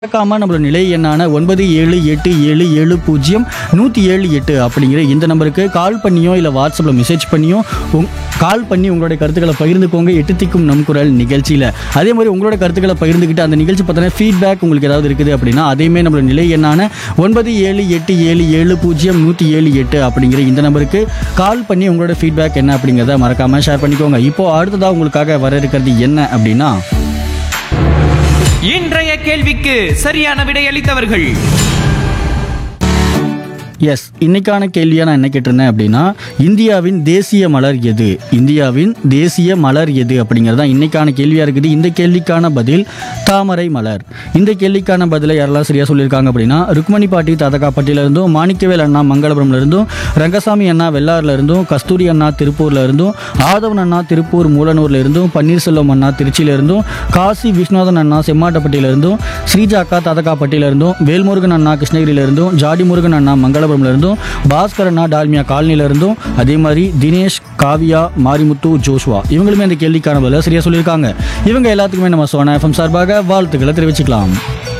மறக்காம நம்மளோட நிலை எண்ணான ஒன்பது ஏழு எட்டு ஏழு ஏழு பூஜ்ஜியம் நூற்றி ஏழு எட்டு அப்படிங்கிற இந்த நம்பருக்கு கால் பண்ணியோ இல்லை வாட்ஸ்அப்பில் மெசேஜ் பண்ணியோ உங் கால் பண்ணி உங்களுடைய கருத்துக்களை பகிர்ந்துக்கோங்க எட்டு திக்கும் நம் குரல் நிகழ்ச்சியில் அதே மாதிரி உங்களோட கருத்துக்களை பகிர்ந்துக்கிட்டு அந்த நிகழ்ச்சி பார்த்தோன்னா ஃபீட்பேக் உங்களுக்கு ஏதாவது இருக்குது அப்படின்னா அதேமே நம்மளோட நிலை எண்ணான ஒன்பது ஏழு எட்டு ஏழு ஏழு பூஜ்ஜியம் நூற்றி ஏழு எட்டு அப்படிங்கிற இந்த நம்பருக்கு கால் பண்ணி உங்களோட ஃபீட்பேக் என்ன அப்படிங்கிறத மறக்காமல் ஷேர் பண்ணிக்கோங்க இப்போ அடுத்ததாக உங்களுக்காக வர இருக்கிறது என்ன அப்படின்னா இன்றைய கேள்விக்கு சரியான விடையளித்தவர்கள் எஸ் இன்னைக்கான கேள்வியாக நான் என்ன கேட்டிருந்தேன் அப்படின்னா இந்தியாவின் தேசிய மலர் எது இந்தியாவின் தேசிய மலர் எது அப்படிங்கிறது தான் இன்னைக்கான கேள்வியாக இருக்குது இந்த கேள்விக்கான பதில் தாமரை மலர் இந்த கேள்விக்கான பதிலை யாரெல்லாம் சரியாக சொல்லியிருக்காங்க அப்படின்னா ருக்மணி பாட்டி தாதகாப்பட்டியில இருந்தும் மாணிக்கவேல் அண்ணா மங்களபுரம்ல இருந்தும் ரங்கசாமி அண்ணா வெள்ளாறுல இருந்தும் கஸ்தூரி அண்ணா திருப்பூர்ல இருந்தும் ஆதவன் அண்ணா திருப்பூர் மூலனூர்ல இருந்தும் பன்னீர்செல்வம் அண்ணா திருச்சியில இருந்தும் காசி விஸ்வநாதன் அண்ணா செம்மாட்டப்பட்டியில இருந்தும் ஸ்ரீஜா அக்கா தாதகாப்பட்டியில இருந்தும் வேல்முருகன் அண்ணா கிருஷ்ணகிரியில இருந்தும் ஜாடி முருகன் அண்ணா மங்களபுரம்ல இருந்தும் பாஸ்கர் அண்ணா டால்மியா காலனியில இருந்தும் அதே மாதிரி தினேஷ் காவியா மாரிமுத்து ஜோஷ்வா இவங்களுமே அந்த கேள்விக்கான பதில சரியா சொல்லியிருக்காங்க இவங்க எல்லாத்துக்குமே நம்ம சோனா எஃப்எம் சார்பாக வாழ்த்துக்களை தெரிவிச்சுக்கலாம்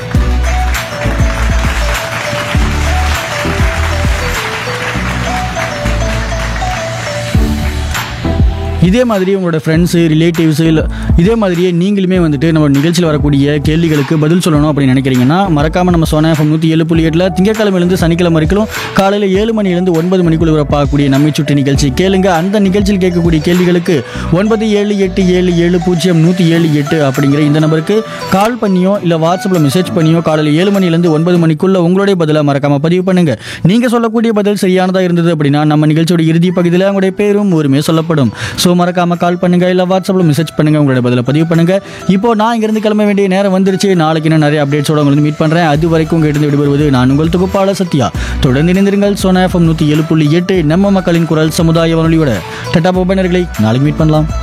இதே மாதிரி உங்களோட ஃப்ரெண்ட்ஸு ரிலேட்டிவ்ஸு இல்லை இதே மாதிரியே நீங்களுமே வந்துட்டு நம்ம நிகழ்ச்சியில் வரக்கூடிய கேள்விகளுக்கு பதில் சொல்லணும் அப்படின்னு நினைக்கிறீங்கன்னா மறக்காமல் நம்ம சோனா எஃப்எம் நூற்றி ஏழு புள்ளி எட்டில் திங்கக்கிழமையிலேருந்து சனிக்கிழமை வரைக்கும் காலையில் ஏழு மணிலேருந்து ஒன்பது மணிக்குள்ள வரப்பாகக்கூடிய நம்மை சுற்றி நிகழ்ச்சி கேளுங்க அந்த நிகழ்ச்சியில் கேட்கக்கூடிய கேள்விகளுக்கு ஒன்பது ஏழு எட்டு ஏழு ஏழு பூஜ்ஜியம் நூற்றி ஏழு எட்டு அப்படிங்கிற இந்த நம்பருக்கு கால் பண்ணியோ இல்லை வாட்ஸ்அப்பில் மெசேஜ் பண்ணியோ காலையில் ஏழு மணிலேருந்து ஒன்பது மணிக்குள்ள உங்களுடைய பதிலை மறக்காமல் பதிவு பண்ணுங்க நீங்கள் சொல்லக்கூடிய பதில் சரியானதாக இருந்தது அப்படின்னா நம்ம நிகழ்ச்சியோட இறுதி பகுதியில் உங்களுடைய பேரும் ஊருமே சொல்லப்படும் ஸோ மறக்காம கால் பண்ணுங்க இல்லை வாட்ஸ்அப்பில் மெசேஜ் பண்ணுங்க உங்களுடைய பதிலை பதிவு பண்ணுங்க இப்போ நான் இங்கிருந்து கிளம்ப வேண்டிய நேரம் வந்துருச்சு நாளைக்கு நான் நிறைய அப்டேட்ஸோட உங்களுக்கு மீட் பண்ணுறேன் அது வரைக்கும் உங்ககிட்ட விடுபடுவது நான் உங்கள் தொகுப்பாளர் சத்யா தொடர்ந்து இணைந்திருங்கள் சோனா எஃப்எம் நூற்றி ஏழு புள்ளி எட்டு நம்ம மக்களின் குரல் சமுதாய வானொலியோட டட்டா போபனர்களை நாளைக்கு மீட் பண்ணலாம்